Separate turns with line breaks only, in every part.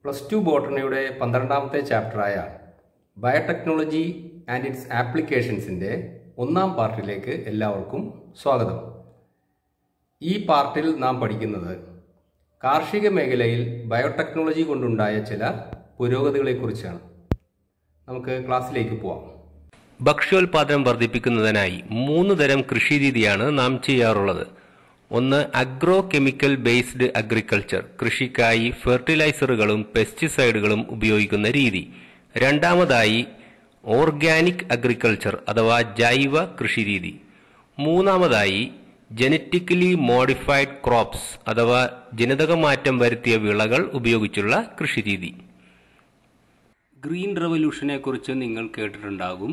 Plus two ബോട്ടണിയുടെ പന്ത്രണ്ടാമത്തെ ചാപ്റ്ററായ ബയോടെക്നോളജി ആൻഡ് ഇറ്റ്സ് ആപ്ലിക്കേഷൻസിൻ്റെ ഒന്നാം പാർട്ടിലേക്ക് എല്ലാവർക്കും സ്വാഗതം ഈ പാർട്ടിൽ നാം പഠിക്കുന്നത് കാർഷിക മേഖലയിൽ ബയോടെക്നോളജി കൊണ്ടുണ്ടായ ചില പുരോഗതികളെക്കുറിച്ചാണ് നമുക്ക് ക്ലാസ്സിലേക്ക് പോവാം
ഭക്ഷ്യോൽപാദനം വർദ്ധിപ്പിക്കുന്നതിനായി മൂന്ന് തരം കൃഷിരീതിയാണ് നാം ചെയ്യാറുള്ളത് ഒന്ന് അഗ്രോ കെമിക്കൽ ബേസ്ഡ് അഗ്രികൾച്ചർ കൃഷിക്കായി ഫെർട്ടിലൈസറുകളും പെസ്റ്റിസൈഡുകളും ഉപയോഗിക്കുന്ന രീതി രണ്ടാമതായി ഓർഗാനിക് അഗ്രികൾച്ചർ അഥവാ ജൈവ കൃഷിരീതി മൂന്നാമതായി ജനറ്റിക്കലി മോഡിഫൈഡ് ക്രോപ്സ് അഥവാ ജനിതകമാറ്റം വരുത്തിയ വിളകൾ ഉപയോഗിച്ചുള്ള കൃഷിരീതി ഗ്രീൻ റവല്യൂഷനെ കുറിച്ച് നിങ്ങൾ കേട്ടിട്ടുണ്ടാകും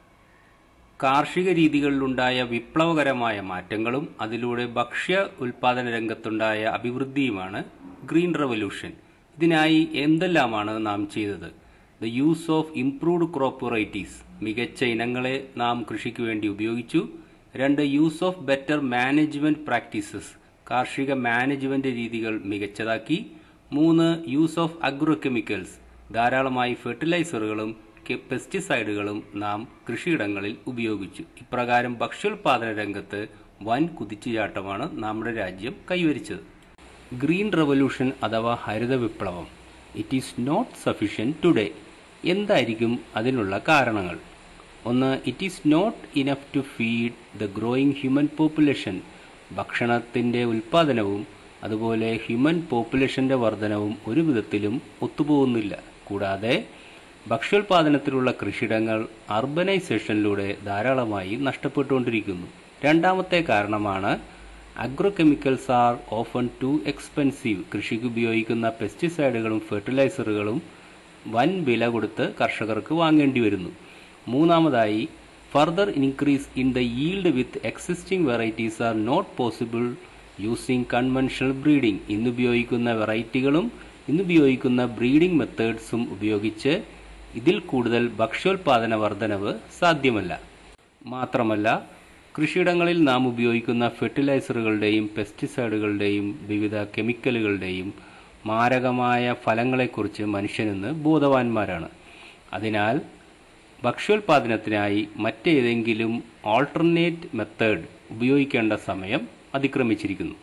കാർഷിക രീതികളിലുണ്ടായ വിപ്ലവകരമായ മാറ്റങ്ങളും അതിലൂടെ ഭക്ഷ്യ ഉൽപാദന രംഗത്തുണ്ടായ അഭിവൃദ്ധിയുമാണ് ഗ്രീൻ റവല്യൂഷൻ ഇതിനായി എന്തെല്ലാമാണ് നാം ചെയ്തത് the use of improved crop varieties മികച്ച ഇനങ്ങളെ നാം കൃഷിക്ക് വേണ്ടി ഉപയോഗിച്ചു രണ്ട് use of better management practices കാർഷിക മാനേജ്മെന്റ് രീതികൾ മികച്ചതാക്കി മൂന്ന് യൂസ് ഓഫ് അഗ്രോ കെമിക്കൽസ് ധാരാളമായി ഫെർട്ടിലൈസറുകളും കെ- പെസ്റ്റിസൈഡുകളും നാം കൃഷിയിടങ്ങളിൽ ഉപയോഗിച്ചു ഇപ്രകാരം ഭക്ഷ്യോൽപാദന രംഗത്ത് വൻ കുതിച്ചുചാട്ടമാണ് നമ്മുടെ രാജ്യം കൈവരിച്ചത് ഗ്രീൻ റവല്യൂഷൻ അഥവാ ഹരിത വിപ്ലവം it is not sufficient today എന്തായിരിക്കും അതിനുള്ള കാരണങ്ങൾ ഒന്ന് it is not enough to feed the growing human population ഭക്ഷണത്തിൻ്റെ ഉൽപ്പാദനവും അതുപോലെ ഹ്യൂമൻ പോപ്പുലേഷന്റെ വർധനവും ഒരു വിധത്തിലും ഒത്തുപോകുന്നില്ല കൂടാതെ ഭക്ഷ്യോൽപാദനത്തിലുള്ള കൃഷിയിടങ്ങൾ അർബനൈസേഷനിലൂടെ ധാരാളമായി നഷ്ടപ്പെട്ടുകൊണ്ടിരിക്കുന്നു രണ്ടാമത്തെ കാരണമാണ് agro chemicals are often too expensive കൃഷിക്ക് ഉപയോഗിക്കുന്ന പെസ്റ്റിസൈഡുകളും ഫെർട്ടിലൈസറുകളും വൻ വില കൊടുത്ത് കർഷകർക്ക് വാങ്ങേണ്ടി വരുന്നു മൂന്നാമതായി further increase in the yield with existing varieties are not possible using conventional breeding ഇന്നുപയോഗിക്കുന്ന വെറൈറ്റികളും ഇന്നുപയോഗിക്കുന്ന ബ്രീഡിംഗ് മെത്തേഡ്സും ഉപയോഗിച്ച് ഇതിൽ കൂടുതൽ ഭക്ഷ്യോൽപാദന വർധനവ് സാധ്യമല്ല മാത്രമല്ല കൃഷിയിടങ്ങളിൽ നാം ഉപയോഗിക്കുന്ന ഫെർട്ടിലൈസറുകളുടെയും പെസ്റ്റിസൈഡുകളുടെയും വിവിധ കെമിക്കലുകളുടെയും മാരകമായ ഫലങ്ങളെക്കുറിച്ച് മനുഷ്യനിന്ന് ബോധവാന്മാരാണ് അതിനാൽ ഭക്ഷ്യോൽപാദനത്തിനായി മറ്റേതെങ്കിലും ഓൾട്ടർനേറ്റ് മെത്തേഡ് ഉപയോഗിക്കേണ്ട സമയം അതിക്രമിച്ചിരിക്കുന്നു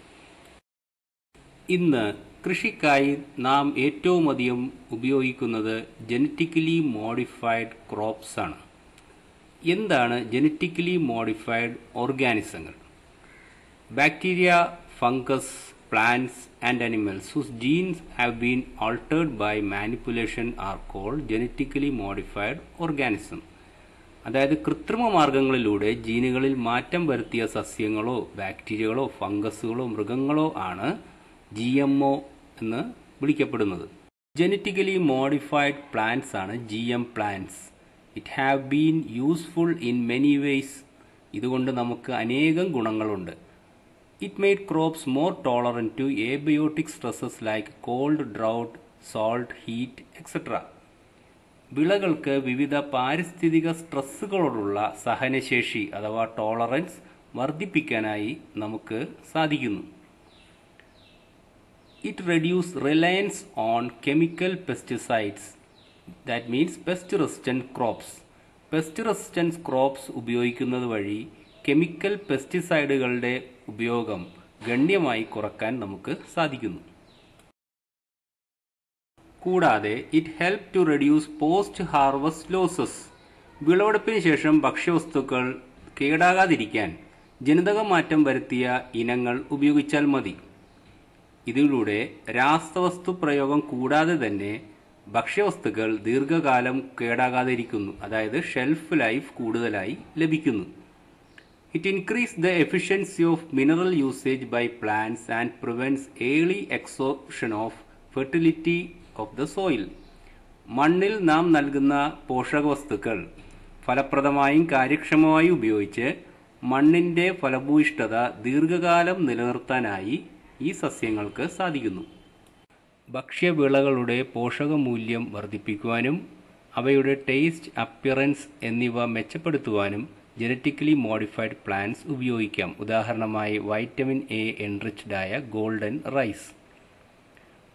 ഇന്ന് കൃഷിക്കായി നാം ഏറ്റവും അധികം ഉപയോഗിക്കുന്നത് ജനറ്റിക്കലി മോഡിഫൈഡ് ക്രോപ്സ് ആണ് എന്താണ് ജനറ്റിക്കലി മോഡിഫൈഡ് ഓർഗാനിസങ്ങൾ bacteria fungus plants and animals whose genes have been altered by manipulation are called genetically modified organism അതായത് കൃത്രിമ മാർഗങ്ങളിലൂടെ ജീനുകളിൽ മാറ്റം വരുത്തിയ സസ്യങ്ങളോ ബാക്ടീരിയകളോ ഫംഗസുകളോ മൃഗങ്ങളോ ആണ് ജി എം ഒ എന്ന് വിളിക്കപ്പെടുന്നത് ജനറ്റിക്കലി മോഡിഫൈഡ് പ്ലാന്റ്സ് ആണ് G M plants it have been useful in many ways ഇതുകൊണ്ട് നമുക്ക് അനേകം ഗുണങ്ങളുണ്ട് it made crops more tolerant to abiotic stresses like cold drought salt heat etcetera വിളകൾക്ക് വിവിധ പാരിസ്ഥിതിക സ്ട്രെസ്സുകളോടുള്ള സഹനശേഷി അഥവാ ടോളറൻസ് വർദ്ധിപ്പിക്കാനായി നമുക്ക് സാധിക്കുന്നു it reduce reliance on chemical pesticides that means pest resistant crops pest resistance crops ഉപയോഗിക്കുന്നത് വഴി കെമിക്കൽ പെസ്റ്റിസൈഡുകളുടെ ഉപയോഗം ഗണ്യമായി കുറക്കാൻ നമുക്ക് സാധിക്കുന്നു കൂടാതെ it help to reduce post harvest losses വിളവെടുപ്പിന് ശേഷം ഭക്ഷ്യവസ്തുക്കൾ കേടാകാതിരിക്കാൻ ജനിതകമാറ്റം വരുത്തിയ ഇനങ്ങൾ ഉപയോഗിച്ചാൽ മതി ഇതിലൂടെ രാസവസ്തു പ്രയോഗം കൂടാതെ തന്നെ ഭക്ഷ്യവസ്തുക്കൾ ദീർഘകാലം കേടാകാതിരിക്കുന്നു അതായത് ഷെൽഫ് ലൈഫ് കൂടുതലായി ലഭിക്കുന്നു it increase the efficiency of mineral usage by plants and prevents early exhaustion of fertility of the soil മണ്ണിൽ നാം നൽകുന്ന പോഷകവസ്തുക്കൾ ഫലപ്രദമായും കാര്യക്ഷമമായും ഉപയോഗിച്ച് മണ്ണിന്റെ ഫലഭൂയിഷ്ഠത ദീർഘകാലം നിലനിർത്താനായി ഈ സസ്യങ്ങൾക്ക് സാധിക്കുന്നു ഭക്ഷ്യവിളകളുടെ പോഷകമൂല്യം വർദ്ധിപ്പിക്കുവാനും അവയുടെ ടേസ്റ്റ് അപ്പിയറൻസ് എന്നിവ മെച്ചപ്പെടുത്തുവാനും ജനറ്റിക്കലി മോഡിഫൈഡ് പ്ലാന്റ്സ് ഉപയോഗിക്കാം ഉദാഹരണമായി വൈറ്റമിൻ എ എൻറിച്ച്ഡ് ആയ ഗോൾഡൻ റൈസ്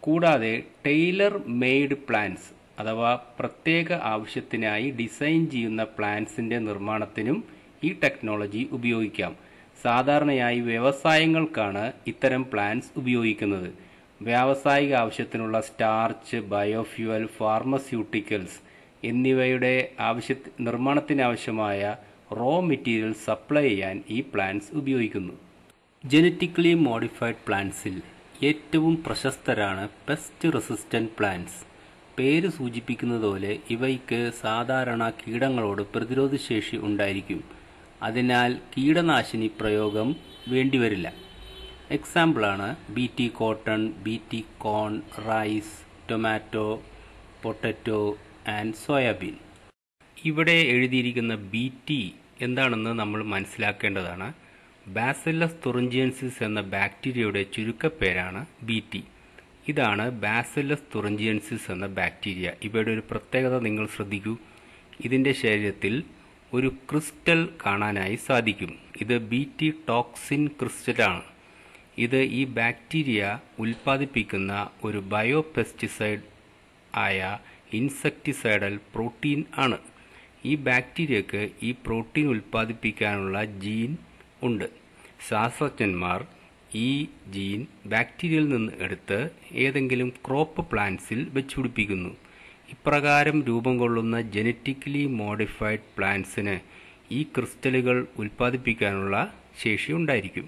കൂടാതെ ടൈലർ മെയ്ഡ് പ്ലാൻസ് അഥവാ പ്രത്യേക ആവശ്യത്തിനായി ഡിസൈൻ ചെയ്യുന്ന പ്ലാൻസിന്റെ നിർമ്മാണത്തിനും ഈ ടെക്നോളജി ഉപയോഗിക്കാം സാധാരണയായി വ്യവസായങ്ങൾക്കാണ് ഇത്തരം പ്ലാൻസ് ഉപയോഗിക്കുന്നത് വ്യാവസായിക ആവശ്യത്തിനുള്ള സ്റ്റാർച്ച് ബയോഫ്യുവൽ ഫാർമസ്യൂട്ടിക്കൽസ് എന്നിവയുടെ ആവശ്യ നിർമ്മാണത്തിനാവശ്യമായ റോ മെറ്റീരിയൽ സപ്ലൈ ചെയ്യാൻ ഈ പ്ലാന്റ്സ് ഉപയോഗിക്കുന്നു ജനറ്റിക്കലി മോഡിഫൈഡ് പ്ലാന്റ്സിൽ ഏറ്റവും പ്രശസ്തരാണ് പെസ്റ്റ് റെസിസ്റ്റന്റ് പ്ലാന്റ്സ് പേര് സൂചിപ്പിക്കുന്നത് പോലെ ഇവയ്ക്ക് സാധാരണ കീടങ്ങളോട് പ്രതിരോധശേഷി ഉണ്ടായിരിക്കും അതിനാൽ കീടനാശിനി പ്രയോഗം വേണ്ടിവരില്ല എക്സാമ്പിളാണ് B T cotton B T corn rice tomato potato and soybean ഇവിടെ എഴുതിയിരിക്കുന്ന ബി ടി എന്താണെന്ന് നമ്മൾ മനസ്സിലാക്കേണ്ടതാണ് ബാസിലസ് തുറഞ്ചിയൻസിസ് എന്ന ബാക്ടീരിയയുടെ ചുരുക്കപ്പേരാണ് ബി ടി ഇതാണ് ബാസിലസ് തുറഞ്ചിയൻസിസ് എന്ന ബാക്ടീരിയ ഇവയുടെ ഒരു പ്രത്യേകത നിങ്ങൾ ശ്രദ്ധിക്കൂ ഇതിൻ്റെ ശരീരത്തിൽ ഒരു ക്രിസ്റ്റൽ കാണാനായി സാധിക്കും ഇത് ബി ടി ടോക്സിൻ ക്രിസ്റ്റലാണ് ഇത് ഈ ബാക്ടീരിയ ഉൽപ്പാദിപ്പിക്കുന്ന ഒരു ബയോ പെസ്റ്റിസൈഡ് ആയ ഇൻസെക്ടിസൈഡൽ പ്രോട്ടീൻ ആണ് ഈ ബാക്ടീരിയക്ക് ഈ പ്രോട്ടീൻ ഉൽപ്പാദിപ്പിക്കാനുള്ള ജീൻ ഉണ്ട് ശാസ്ത്രജ്ഞന്മാർ ഈ ജീൻ ബാക്ടീരിയയിൽ നിന്ന് എടുത്ത് ഏതെങ്കിലും ക്രോപ്പ് പ്ലാന്റ്സിൽ വെച്ചുപിടിപ്പിക്കുന്നു ഇപ്രകാരം രൂപം കൊള്ളുന്ന ജനറ്റിക്കലി മോഡിഫൈഡ് പ്ലാന്റ്സിന് ഈ ക്രിസ്റ്റലുകൾ ഉൽപ്പാദിപ്പിക്കാനുള്ള ശേഷി ഉണ്ടായിരിക്കും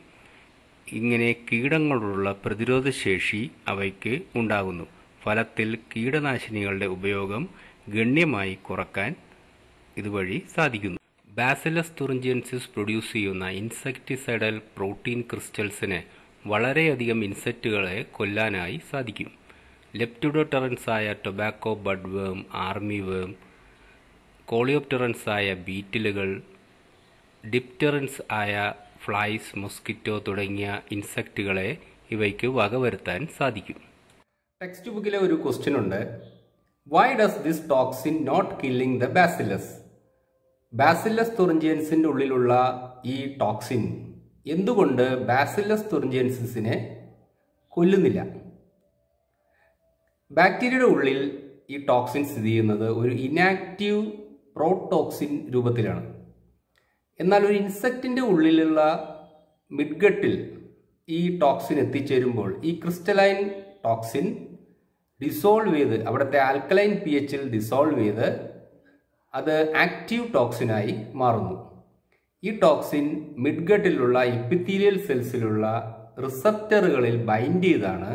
ഇങ്ങനെ കീടങ്ങളോടുള്ള പ്രതിരോധശേഷി അവയ്ക്ക് ഉണ്ടാകുന്നു ഫലത്തിൽ കീടനാശിനികളുടെ ഉപയോഗം ഗണ്യമായി കുറക്കാൻ ഇതുവഴി സാധിക്കുന്നു ബാസിലസ് തുറിഞ്ചിയൻസിസ് പ്രൊഡ്യൂസ് ചെയ്യുന്ന ഇൻസെക്ടിസൈഡൽ പ്രോട്ടീൻ ക്രിസ്റ്റൽസിന് വളരെയധികം ഇൻസെക്റ്റുകളെ കൊല്ലാനായി സാധിക്കും ലെപ്റ്റിഡോടെറൻസ് ആയ ടൊബാക്കോ ബഡ് വേം ആർമി വേം കോളിയോപ്റ്ററൻസ് ആയ ബീറ്റിലുകൾ ഡിപ്റ്ററൻസ് ആയ ഫ്ലൈസ് മൊസ്കിറ്റോ തുടങ്ങിയ ഇൻസെക്റ്റുകളെ ഇവയ്ക്ക് വകവരുത്താൻ സാധിക്കും
ടെക്സ്റ്റ് ബുക്കിലെ ഒരു ക്വസ്റ്റ്യൻ ഉണ്ട് why does this toxin not killing the bacillus bacillus തുറിഞ്ചിയൻസിന്റെ ഉള്ളിലുള്ള ഈ ടോക്സിൻ എന്തുകൊണ്ട് ബാസിലസ് തുറിഞ്ചിയൻസിനെ കൊല്ലുന്നില്ല ബാക്ടീരിയയുടെ ഉള്ളിൽ ഈ ടോക്സിൻ സ്ഥിതി ചെയ്യുന്നത് ഒരു ഇനാക്റ്റീവ് പ്രോട്ടോക്സിൻ രൂപത്തിലാണ് എന്നാൽ ഒരു ഇൻസെക്റ്റിന്റെ ഉള്ളിലുള്ള മിഡ്ഗട്ടിൽ ഈ ടോക്സിൻ എത്തിച്ചേരുമ്പോൾ ഈ ക്രിസ്റ്റലൈൻ ടോക്സിൻ ഡിസോൾവ് ചെയ്ത് അവിടുത്തെ ആൽക്കലൈൻ പി എച്ചിൽ ഡിസോൾവ് ചെയ്ത് അത് ആക്റ്റീവ് ടോക്സിനായി മാറുന്നു ഈ ടോക്സിൻ മിഡ്ഗട്ടിലുള്ള എപ്പിത്തീരിയൽ സെൽസിലുള്ള റിസപ്റ്ററുകളിൽ ബൈൻഡ് ചെയ്താണ്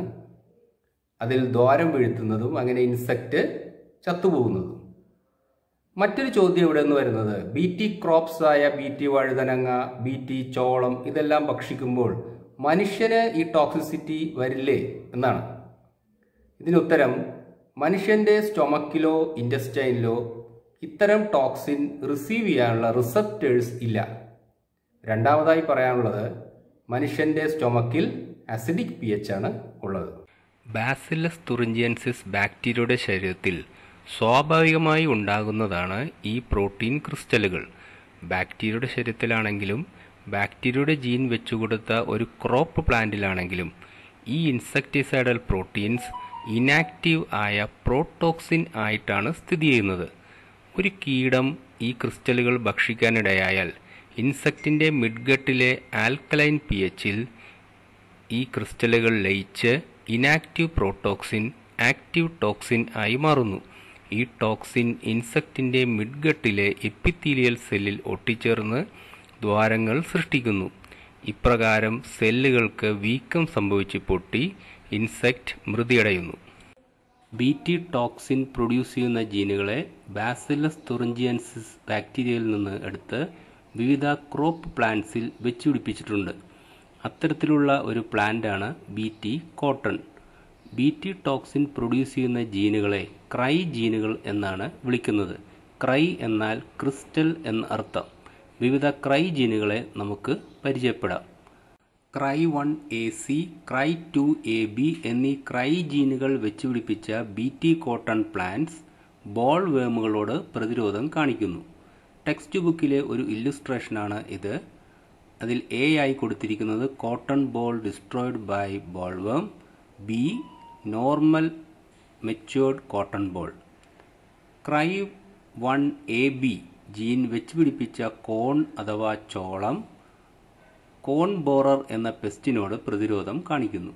അതിൽ ദ്വാരം വീഴ്ത്തുന്നതും അങ്ങനെ ഇൻസെക്റ്റ് ചത്തുപോകുന്നതും മറ്റൊരു ചോദ്യം ഇവിടെ നിന്ന് വരുന്നത് ബി ടി ക്രോപ്സ് ആയ ബി ടി വഴുതനങ്ങ ബി ടി ചോളം ഇതെല്ലാം ഭക്ഷിക്കുമ്പോൾ മനുഷ്യന് ഈ ടോക്സിസിറ്റി വരില്ലേ എന്നാണ് ഇതിനുത്തരം മനുഷ്യന്റെ സ്റ്റൊമക്കിലോ ഇൻറ്റസ്റ്റൈനിലോ ഇത്തരം ടോക്സിൻ റിസീവ് ചെയ്യാനുള്ള റിസപ്റ്റേഴ്സ് ഇല്ല രണ്ടാമതായി പറയാനുള്ളത് മനുഷ്യന്റെ സ്റ്റൊമക്കിൽ അസിഡിക് പി എച്ച് ആണ് ഉള്ളത്
ബാസിലസ് തുറിഞ്ചിയൻസിസ് ബാക്ടീരിയയുടെ ശരീരത്തിൽ സ്വാഭാവികമായി ഉണ്ടാകുന്നതാണ് ഈ പ്രോട്ടീൻ ക്രിസ്റ്റലുകൾ ബാക്ടീരിയയുടെ ശരീരത്തിലാണെങ്കിലും ബാക്ടീരിയയുടെ ജീൻ വെച്ചുകൊടുത്ത ഒരു ക്രോപ്പ് പ്ലാന്റിലാണെങ്കിലും ഈ ഇൻസെക്ടിസൈഡൽ പ്രോട്ടീൻസ് ഇനാക്റ്റീവ് ആയ പ്രോട്ടോക്സിൻ ആയിട്ടാണ് സ്ഥിതി ചെയ്യുന്നത് ഒരു കീടം ഈ ക്രിസ്റ്റലുകൾ ഭക്ഷിക്കാനിടയായാൽ ഇൻസെക്റ്റിന്റെ മിഡ്ഗട്ടിലെ ആൽക്കലൈൻ പി എച്ചിൽ ഈ ക്രിസ്റ്റലുകൾ ലയിച്ച് ഇനാക്റ്റീവ് പ്രോട്ടോക്സിൻ ആക്റ്റീവ് ടോക്സിൻ ആയി മാറുന്നു ഈ ടോക്സിൻ ഇൻസെക്റ്റിന്റെ മിഡ്ഗട്ടിലെ എപ്പിത്തീലിയൽ സെല്ലിൽ ഒട്ടിച്ചേർന്ന് ദ്വാരങ്ങൾ സൃഷ്ടിക്കുന്നു ഇപ്രകാരം സെല്ലുകൾക്ക് വീക്കം സംഭവിച്ച് പൊട്ടി ഇൻസെക്റ്റ് മൃതിയടയുന്നു ബി ടി ടോക്സിൻ പ്രൊഡ്യൂസ് ചെയ്യുന്ന ജീനുകളെ ബാസിലസ് തുറിഞ്ചിയൻസിസ് ബാക്ടീരിയയിൽ നിന്ന് എടുത്ത് വിവിധ ക്രോപ്പ് പ്ലാന്റ്സിൽ വെച്ചുപിടിപ്പിച്ചിട്ടുണ്ട് അത്തരത്തിലുള്ള ഒരു പ്ലാന്റാണ് B T cotton B T toxin produce ചെയ്യുന്ന ജീനുകളെ ക്രൈ ജീനുകൾ എന്നാണ് വിളിക്കുന്നത് ക്രൈ എന്നാൽ ക്രിസ്റ്റൽ എന്ന അർത്ഥം വിവിധ ക്രൈ ജീനുകളെ നമുക്ക് പരിചയപ്പെടാം cry one A C cry two A B എന്നീ ക്രൈ ജീനുകൾ വെച്ചുപിടിപ്പിച്ച B T cotton plants boll വേമുകളോട് പ്രതിരോധം കാണിക്കുന്നു ടെക്സ്റ്റ് ബുക്കിലെ ഒരു ഇല്ലുസ്ട്രേഷനാണ് ഇത് അതിൽ എ ആയി കൊടുത്തിരിക്കുന്നത് cotton boll destroyed by bollworm B normal matured cotton boll cry one A B gene വെച്ച് പിടിപ്പിച്ച കോൺ അഥവാ ചോളം കോൺ ബോറർ എന്ന പെസ്റ്റിനോട് പ്രതിരോധം കാണിക്കുന്നു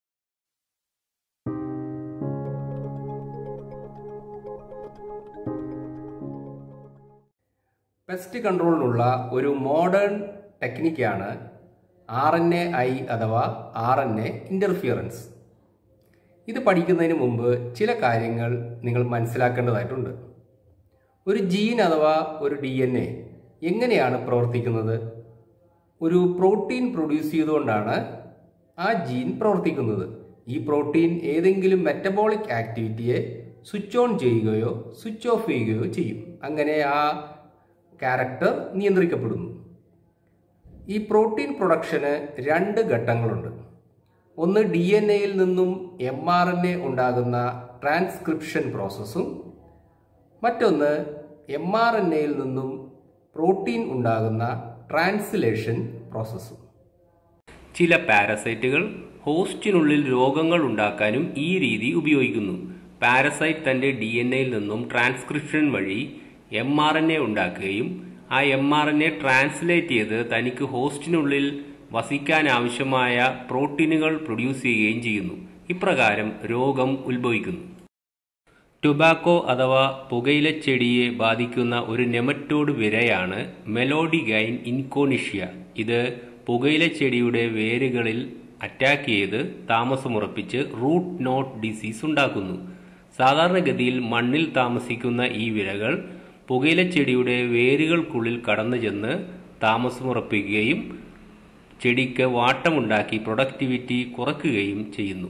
പെസ്റ്റ് കൺട്രോളിനുള്ള ഒരു മോഡേൺ ടെക്നിക്കാണ് ആർ എൻ എ ഐ അഥവാ ആർ എൻ എ ഇൻ്റർഫിയറൻസ് ഇത് പഠിക്കുന്നതിന് മുമ്പ് ചില കാര്യങ്ങൾ നിങ്ങൾ മനസ്സിലാക്കേണ്ടതായിട്ടുണ്ട് ഒരു ജീൻ അഥവാ ഒരു ഡി എൻ എ എങ്ങനെയാണ് പ്രവർത്തിക്കുന്നത് ഒരു പ്രോട്ടീൻ പ്രൊഡ്യൂസ് ചെയ്തുകൊണ്ടാണ് ആ ജീൻ പ്രവർത്തിക്കുന്നത് ഈ പ്രോട്ടീൻ ഏതെങ്കിലും മെറ്റബോളിക് ആക്ടിവിറ്റിയെ സ്വിച്ച് ഓൺ ചെയ്യുകയോ സ്വിച്ച് ഓഫ് ചെയ്യുകയോ ചെയ്യും അങ്ങനെ ആ ക്യാരക്ടർ നിയന്ത്രിക്കപ്പെടുന്നു ഈ പ്രോട്ടീൻ പ്രൊഡക്ഷന് രണ്ട് ഘട്ടങ്ങളുണ്ട് ഒന്ന് ഡി എൻ എയിൽ നിന്നും എം ആർ എൻ എ ഉണ്ടാകുന്ന ട്രാൻസ്ക്രിപ്ഷൻ പ്രോസസ്സും മറ്റൊന്ന് എം ആർ എൻ എയിൽ നിന്നും പ്രോട്ടീൻ ഉണ്ടാകുന്ന ട്രാൻസ്ലേഷൻ പ്രോസസ്സും
ചില പാരസൈറ്റുകൾ ഹോസ്റ്റിനുള്ളിൽ രോഗങ്ങൾ ഉണ്ടാക്കാനും ഈ രീതി ഉപയോഗിക്കുന്നു പാരസൈറ്റ് തന്റെ ഡി എൻ എയിൽ നിന്നും ട്രാൻസ്ക്രിപ്ഷൻ വഴി എം ആർ എൻ എ ഉണ്ടാക്കുകയും ആ M R N A translate ചെയ്ത് തനിക്ക് ഹോസ്റ്റിനുള്ളിൽ വസിക്കാൻ ആവശ്യമായ പ്രോട്ടീനുകൾ പ്രൊഡ്യൂസ് ചെയ്യുകയും ചെയ്യുന്നു ഇപ്രകാരം രോഗം ഉത്ഭവിക്കുന്നു ടുബാക്കോ അഥവാ പുകയിലച്ചെടിയെ ബാധിക്കുന്ന ഒരു നെമറ്റോഡ് വിരയാണ് മെലോഡിഗൈൻ ഇൻകോണിഷ്യ ഇത് പുകയിലച്ചെടിയുടെ വേരുകളിൽ അറ്റാക്ക് ചെയ്ത് താമസമുറപ്പിച്ച് റൂട്ട് നോട്ട് ഡിസീസ് ഉണ്ടാക്കുന്നു സാധാരണഗതിയിൽ മണ്ണിൽ താമസിക്കുന്ന ഈ വിരകൾ പുകയിലച്ചെടിയുടെ വേരുകൾക്കുള്ളിൽ കടന്നു ചെന്ന് താമസമുറപ്പിക്കുകയും ചെടിക്ക് വാട്ടമുണ്ടാക്കി പ്രൊഡക്ടിവിറ്റി കുറയ്ക്കുകയും ചെയ്യുന്നു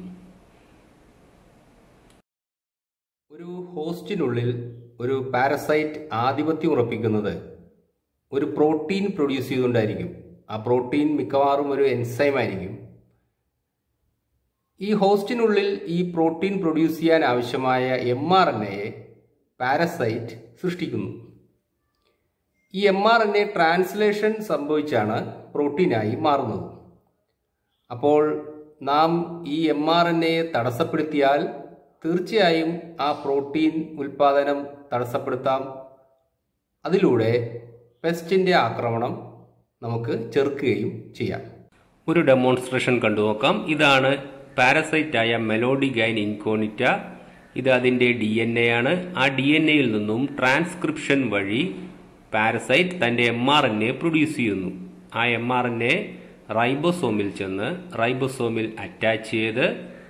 ഒരു ഹോസ്റ്റിനുള്ളിൽ ഒരു പാരസൈറ്റ് ആധിപത്യം ഉറപ്പിക്കുന്നത് ഒരു പ്രോട്ടീൻ പ്രൊഡ്യൂസ് ചെയ്തുകൊണ്ടായിരിക്കും ആ പ്രോട്ടീൻ മിക്കവാറും ഒരു എൻസൈം ആയിരിക്കും ഈ ഹോസ്റ്റിനുള്ളിൽ ഈ പ്രോട്ടീൻ പ്രൊഡ്യൂസ് ചെയ്യാൻ ആവശ്യമായ എം ആർ എൻ എയെ പാരസൈറ്റ് സൃഷ്ടിക്കുന്നു ഈ M R N A translation സംഭവിച്ചാണ് പ്രോട്ടീനായി മാറുന്നത് അപ്പോൾ നാം ഈ എം ആർ എൻ എയെ തടസ്സപ്പെടുത്തിയാൽ തീർച്ചയായും ആ പ്രോട്ടീൻ ഉൽപാദനം തടസ്സപ്പെടുത്താം അതിലൂടെ പെസ്റ്റിൻ്റെ ആക്രമണം നമുക്ക് ചെറുക്കുകയും ചെയ്യാം
ഒരു ഡെമോൺസ്ട്രേഷൻ കണ്ടു നോക്കാം ഇതാണ് പാരസൈറ്റായ മെലോഡിഗൈൻ ഇൻകോണിറ്റ ഇത് അതിന്റെ ഡി എൻ എ ആണ് ആ ഡി എൻ എയിൽ നിന്നും ട്രാൻസ്ക്രിപ്ഷൻ വഴി പാരസൈറ്റ് തന്റെ M R N A produce ചെയ്യുന്നു ആ എം ആർ എൻ എ റൈബോസോമിൽ ചെന്ന് റൈബോസോമിൽ അറ്റാച്ച് ചെയ്ത്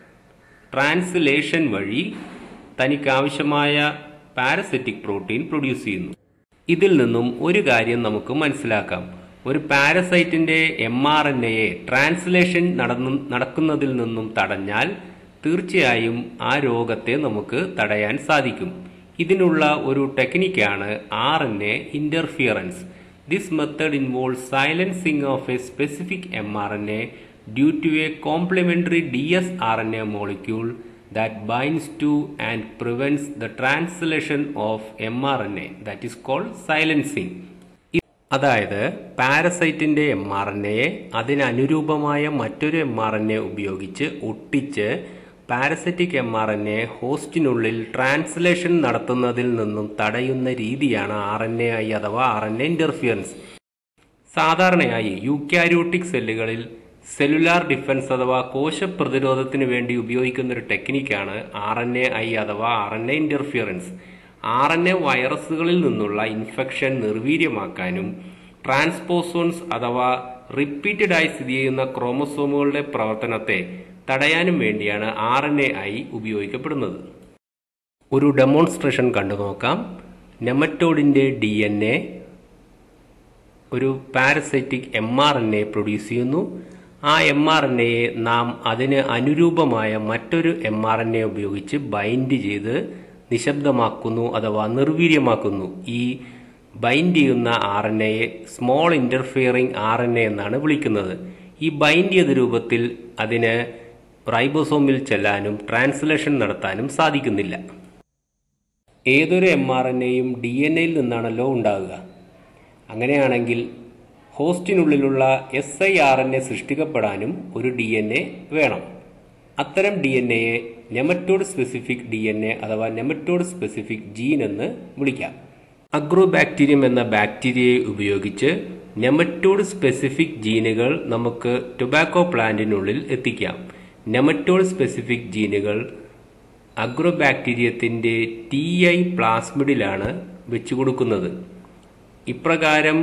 ട്രാൻസ്ലേഷൻ വഴി തനിക്ക് ആവശ്യമായ പാരസൈറ്റിക് പ്രോട്ടീൻ പ്രൊഡ്യൂസ് ചെയ്യുന്നു ഇതിൽ നിന്നും ഒരു കാര്യം നമുക്ക് മനസ്സിലാക്കാം ഒരു പാരസൈറ്റിന്റെ എം ആർ എൻ എയെ ട്രാൻസ്ലേഷൻ നടന്നു നടക്കുന്നതിൽ നിന്നും തടഞ്ഞാൽ തീർച്ചയായും ആ രോഗത്തെ നമുക്ക് തടയാൻ സാധിക്കും ഇതിനുള്ള ഒരു ടെക്നിക്കാണ് R N A interference this method involve silencing of a specific M R N A due to a complementary dsRNA molecule that binds to and prevents the translation of mRNA that is called silencing. അതായത് പാരസൈറ്റിന്റെ M R N എയെ അതിനനുരൂപമായ മറ്റൊരു M R N A ഉപയോഗിച്ച് ഒട്ടിച്ച് parasitic M R N A ഹോസ്റ്റിനുള്ളിൽ translation നടത്തുന്നതിൽ നിന്നും തടയുന്ന രീതിയാണ് ആർ എൻ എ ഐ അഥവാ ആർ എൻ എ ഇന്റർഫിയറൻസ് സാധാരണയായി യൂക്യാരിയോട്ടിക് സെല്ലുകളിൽ സെല്ലുലാർ ഡിഫൻസ് അഥവാ കോശപ്രതിരോധത്തിന് വേണ്ടി ഉപയോഗിക്കുന്ന ഒരു ടെക്നിക്കാണ് ആർ എൻ എ ഐ അഥവാ R N A interference R N A വൈറസുകളിൽ നിന്നുള്ള ഇൻഫെക്ഷൻ നിർവീര്യമാക്കാനും ട്രാൻസ്പോസോൺസ് അഥവാ റിപ്പീറ്റഡ് ആയി സ്ഥിതി ചെയ്യുന്ന ക്രോമസോമുകളുടെ പ്രവർത്തനത്തെ തടയാനും വേണ്ടിയാണ് ആർ എൻ എ ഐ ഉപയോഗിക്കപ്പെടുന്നത് ഒരു ഡെമോൺസ്ട്രേഷൻ കണ്ടു നോക്കാം നെമറ്റോഡിന്റെ ഡി എൻ എ ഒരു parasitic M R N A produce ചെയ്യുന്നു ആ എം ആർ എൻ എയെ നാം അതിന് അനുരൂപമായ മറ്റൊരു എം ആർ എൻ എ ഉപയോഗിച്ച് ബൈൻഡ് ചെയ്ത് നിശബ്ദമാക്കുന്നു അഥവാ നിർവീര്യമാക്കുന്നു ഈ ബൈൻഡ് ചെയ്യുന്ന ആർ എൻ എയെ small interfering R N A എന്നാണ് വിളിക്കുന്നത് ഈ ബൈൻഡ് ചെയ്ത രൂപത്തിൽ അതിന് റൈബോസോമിൽ ചെല്ലാനും ട്രാൻസ്ലേഷൻ നടത്താനും സാധിക്കുന്നില്ല ഏതൊരു എം ആർ എൻ എയും ഡി എൻ എയിൽ നിന്നാണല്ലോ ഉണ്ടാകുക അങ്ങനെയാണെങ്കിൽ ഹോസ്റ്റിനുള്ളിലുള്ള S I R N A സൃഷ്ടിക്കപ്പെടാനും ഒരു ഡി എൻ എ വേണം അത്തരം ഡി എൻ എയെ nematode specific D N A അഥവാ നെമറ്റോഡ് സ്പെസിഫിക് ജീൻ എന്ന് വിളിക്കാം അഗ്രോബാക്ടീരിയം എന്ന ബാക്ടീരിയയെ ഉപയോഗിച്ച് നെമറ്റോഡ് സ്പെസിഫിക് ജീനുകൾ നമുക്ക് ടൊബാക്കോ പ്ലാന്റിനുള്ളിൽ എത്തിക്കാം നെമറ്റോഡ് സ്പെസിഫിക് ജീനുകൾ അഗ്രോബാക്ടീരിയത്തിന്റെ ടി ഐ പ്ലാസ്മിഡിലാണ് വെച്ചു കൊടുക്കുന്നത് ഇപ്രകാരം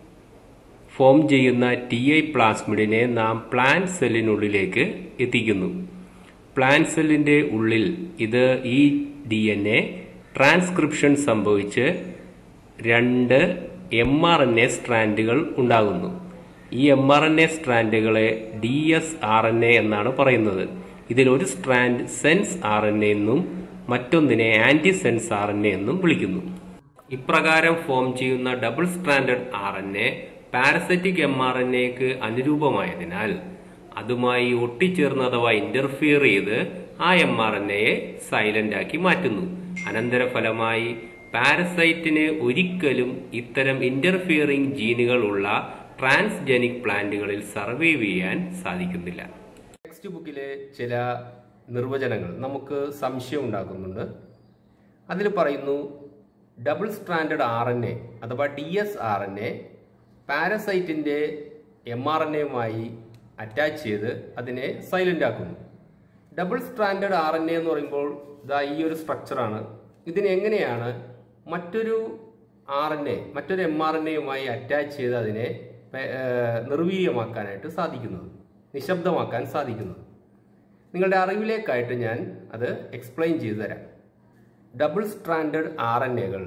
ഫോം ചെയ്യുന്ന ടി ഐ പ്ലാസ്മിഡിനെ നാം പ്ലാന്റ് സെല്ലിനുള്ളിലേക്ക് എത്തിക്കുന്നു പ്ലാന്റ് സെല്ലിന്റെ ഉള്ളിൽ ഇത് ഈ ഡി എൻ എ ട്രാൻസ്ക്രിപ്ഷൻ സംഭവിച്ച് രണ്ട് എം ആർ എൻ എ സ്ട്രാൻഡുകൾ ഉണ്ടാകുന്നു ഈ എം ആർ എൻ എ സ്ട്രാൻഡുകളെ D S R N A എന്നാണ് പറയുന്നത് ഇതിൽ ഒരു strand sense R N A എന്നും മറ്റൊന്നിനെ anti sense R N A എന്നും വിളിക്കുന്നു ഇപ്രകാരം ഫോം ചെയ്യുന്ന double stranded R N A parasitic M R N എക്ക് അനുരൂപമായതിനാൽ അതുമായി ഒട്ടിച്ചേർന്ന് അഥവാ ഇന്റർഫിയർ ചെയ്ത് ആ എം ആർ എൻ എയെ സൈലന്റ് ആക്കി മാറ്റുന്നു അനന്തരഫലമായി പാരസൈറ്റിന് ഒരിക്കലും ഇത്തരം ഇന്റർഫിയറിംഗ് ജീനുകൾ ഉള്ള ട്രാൻസ്ജെനിക് പ്ലാന്റുകളിൽ സർവൈവ് ചെയ്യാൻ സാധിക്കുന്നില്ല
ടെക്സ്റ്റ് ബുക്കിലെ ചില നിർവചനങ്ങൾ നമുക്ക് സംശയം ഉണ്ടാക്കുന്നുണ്ട് അതിൽ പറയുന്നു double stranded R N A അഥവാ D S R N A പാരസൈറ്റിൻ്റെ എം ആർ എൻ എയുമായി അറ്റാച്ച് ചെയ്ത് അതിനെ സൈലന്റ് ആക്കുന്നു double stranded R N A എന്ന് പറയുമ്പോൾ ഇതാ ഈ ഒരു സ്ട്രക്ചറാണ് ഇതിന് എങ്ങനെയാണ് മറ്റൊരു ആർ എൻ എ മറ്റൊരു എം ആർ എൻ എയുമായി അറ്റാച്ച് ചെയ്ത് അതിനെ ഏഹ്, നിർവീര്യമാക്കാനായിട്ട് സാധിക്കുന്നത് നിശബ്ദമാക്കാൻ സാധിക്കുന്നത് നിങ്ങളുടെ അറിവിലേക്കായിട്ട് ഞാൻ അത് എക്സ്പ്ലെയിൻ ചെയ്തു തരാം ഡബിൾ സ്ട്രാൻഡഡ് ആർ എൻ എകൾ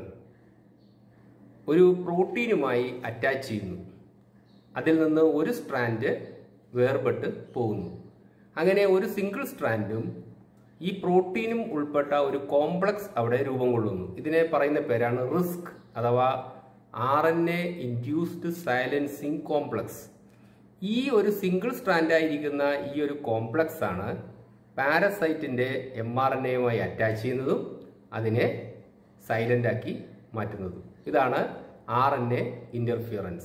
ഒരു പ്രോട്ടീനുമായി അറ്റാച്ച് ചെയ്യുന്നു അതിൽ നിന്ന് ഒരു സ്ട്രാൻഡ് വേർപെട്ട് പോകുന്നു അങ്ങനെ ഒരു സിംഗിൾ സ്ട്രാൻഡും ഈ പ്രോട്ടീനും ഉൾപ്പെട്ട ഒരു കോംപ്ലക്സ് അവിടെ രൂപം കൊള്ളുന്നു ഇതിനെ പറയുന്ന പേരാണ് റിസ്ക് അഥവാ R N A induced silencing complex ഈ ഒരു സിംഗിൾ സ്ട്രാൻഡ് ആയിരിക്കുന്ന ഈ ഒരു കോംപ്ലക്സ് ആണ് പാരസൈറ്റിന്റെ എം ആർ എൻ എയുമായി അറ്റാച്ച് ചെയ്യുന്നതും അതിനെ സൈലന്റ് ആക്കി മാറ്റുന്നതും ഇതാണ് R N A interference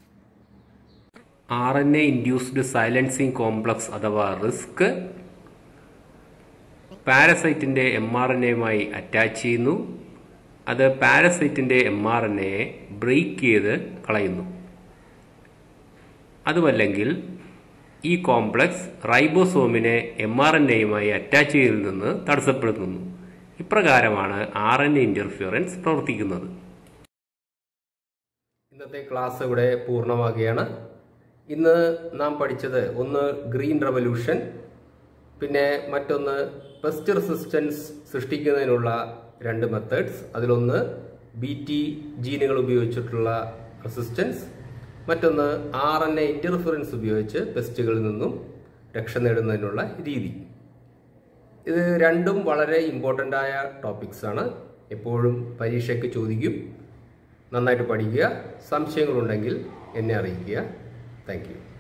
R N A induced silencing complex അഥവാ റിസ്ക് പാരസൈറ്റിന്റെ എം ആർ എൻ എയുമായി അറ്റാച്ച് ചെയ്യുന്നു അത് പാരസൈറ്റിന്റെ എം ആർ എൻ എയെ ബ്രേക്ക് ചെയ്ത് കളയുന്നു അതുമല്ലെങ്കിൽ ഈ കോംപ്ലക്സ് റൈബോസോമിനെ എം ആർ എൻ എയുമായി അറ്റാച്ച് ചെയ്തതിൽ നിന്ന് തടസ്സപ്പെടുത്തുന്നു ഇപ്രകാരമാണ് ആർ എൻ എ ഇന്റർഫിയറൻസ് പ്രവർത്തിക്കുന്നത്
ഇന്നത്തെ ക്ലാസ് ഇവിടെ പൂർണ്ണമാകുകയാണ് ഇന്ന് നാം പഠിച്ചത് ഒന്ന് ഗ്രീൻ റവല്യൂഷൻ പിന്നെ മറ്റൊന്ന് പെസ്റ്റ് റെസിസ്റ്റൻസ് സൃഷ്ടിക്കുന്നതിനുള്ള രണ്ട് മെത്തേഡ്സ് അതിലൊന്ന് ബി ടി ജീനുകൾ ഉപയോഗിച്ചിട്ടുള്ള റെസിസ്റ്റൻസ് മറ്റൊന്ന് ആർ എൻ എ ഇന്റർഫറൻസ് ഉപയോഗിച്ച് പെസ്റ്റുകളിൽ നിന്നും രക്ഷ നേടുന്നതിനുള്ള രീതി ഇത് രണ്ടും വളരെ ഇമ്പോർട്ടൻ്റ് ആയ ടോപ്പിക്സ് ആണ് എപ്പോഴും പരീക്ഷയ്ക്ക് ചോദിക്കും നന്നായിട്ട് പഠിക്കുക സംശയങ്ങളുണ്ടെങ്കിൽ എന്നെ അറിയിക്കുക താങ്ക് യു